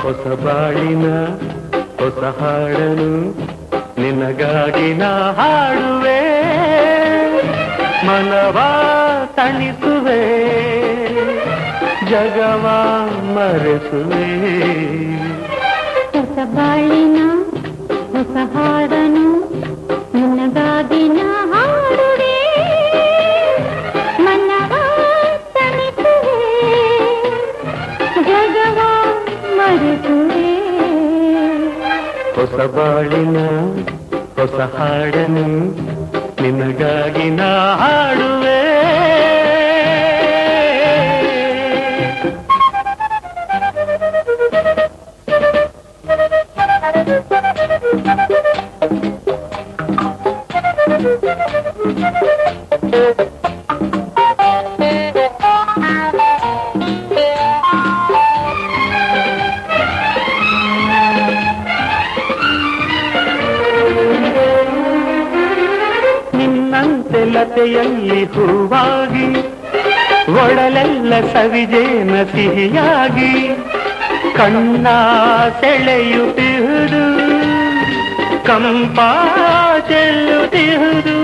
ಹೊಸ ಬಾಳಿನ ಹೊಸ ಹಾಡನು ನಿನಗಾಗಿ ನಾ ಹಾಡುವೆ ಮನವ ತಣಿಸುವೆ ಜಗವ ಮರೆಸುವೆ ಹೊಸ ಬಾಳಿನ ಹೊಸ ಹಾಡನು ನಿನಗಾಗಿ ನಾ ಹಾಡುವೆ ಮನವ ತಣಿಸುವೆ ಜಗವ ಮರೆಸುವೆ ಹೊಸ ಬಾಳಿನ ಹೊಸ ಹಾಡನು ನಿನಗಾಗಿ ನಾ ಹಾಡುವೆ ನಿನ್ನಂತೆ ಲತೆಯಲ್ಲಿ ಹೂವಾಗಿ ಒಡಲೆಲ್ಲ ಸವಿಜೇನ ಸಿಹಿಯಾಗಿ ಕಣ್ಣ ಸೆಳೆಯುತ್ತಿಹುದು ಕಂಪ ಚೆಲ್ಲುತ್ತಿಹುದು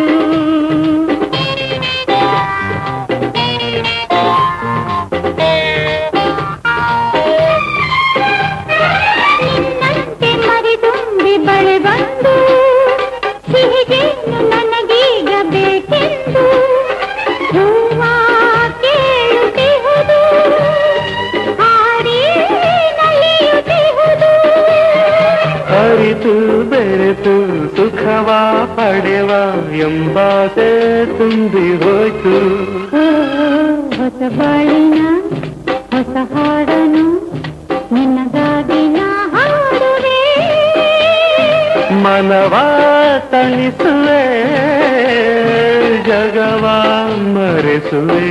ನಿನ್ನಂತೆ ಮರಿದುಂಬಿ ಬಳೆ ಬಂದು ಸಿಹಿಗೇನು ನನಗೀಗ ಬೇಕೆಂದು ಹೂವ ಕೇಳುತ್ತಿಹುದು ಹಾಡಿ ನಲಿಯುತ್ತಿಹುದು ಅರಿತು ಬೆರೆತು ಸುಖವ ಪಡೆವ ಎಂಬಾಸೆ ತುಂಬಿ ಹೋಯ್ತು ಓ, ಹೊಸ ಬಾಳಿನ ಹೊಸ ಹಾಡನು ನಿನ್ನಗಾಗಿ ನಾ ಹಾಡುವೆ ಮನವ ತಣಿಸುವೆ ಜಗವ ಮರೆಸುವೆ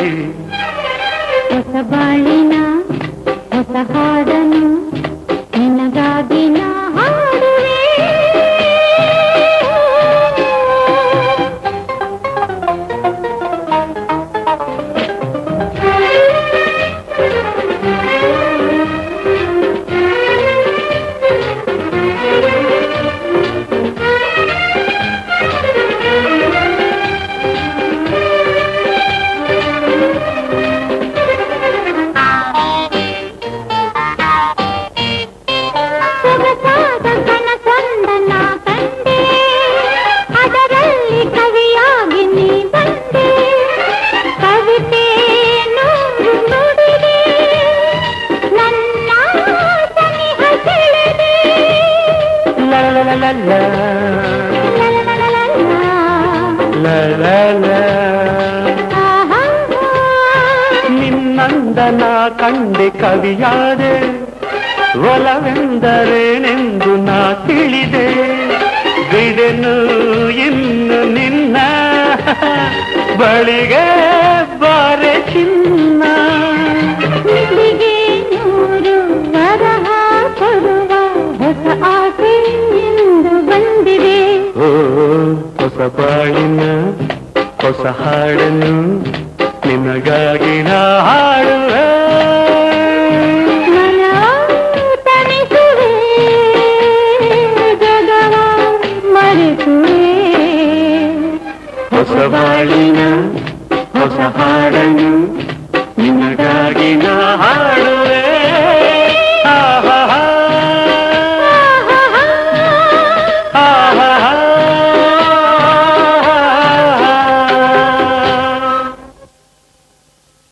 ಹೊಸ ಬಾಳಿನ ಹೊಸ ಹಾಡನು ನಿನಗಾಗಿ ನಾ ಹಾಡುವೆ ಸೊಗಸಾದ ಕನಸೊಂದನ್ನ ಕಂಡೆ ಅದರಲ್ಲಿ ಕವಿಯಾಗಿ ನೀ ಬಂದೆ ಕವಿತೆ ನೂರು ನುಡಿದೆ ನನ್ನ ಸನಿಹ ಸೆಳೆದೆ ಲ ಲ ಲ ಲ ಲ. ಲಲಲಲಲಲ. ಲ ಲ ಲ. ಆಹಾ. ನಿನ್ನಂದನ ಕಂಡೆ ಕವಿಯಾದೆ ಒಲವೆಂದರೇನೆಂದು ನಾ ತಿಳಿದೆ ಬಿಡೆನು ಇನ್ನು ನಿನ್ನ ಬಳಿಗೆ ಬಾರೆ ಚಿನ್ನ ನಿಧಿಗೆ ನೂರು ವರಹ ಕೊಡುವ ಹೊಸ ಆಸೆ ಎಂದು ಬಂದಿದೆ ಓ ಹೊಸ ಬಾಳಿನ ಹೊಸ ಹಾಡನ್ನು ನಿನಗಾಗಿ ನಾ ಹಾಡುವೆ ಮನ ತಣಿಸುವೆ ಜಗವ ಮರೆಸುವೆ ಹೊಸ ಬಾಳಿನ ಹೊಸ ಹಾಡನ್ನು ನಿನಗಾಗಿ ನಾ ಹಾಡು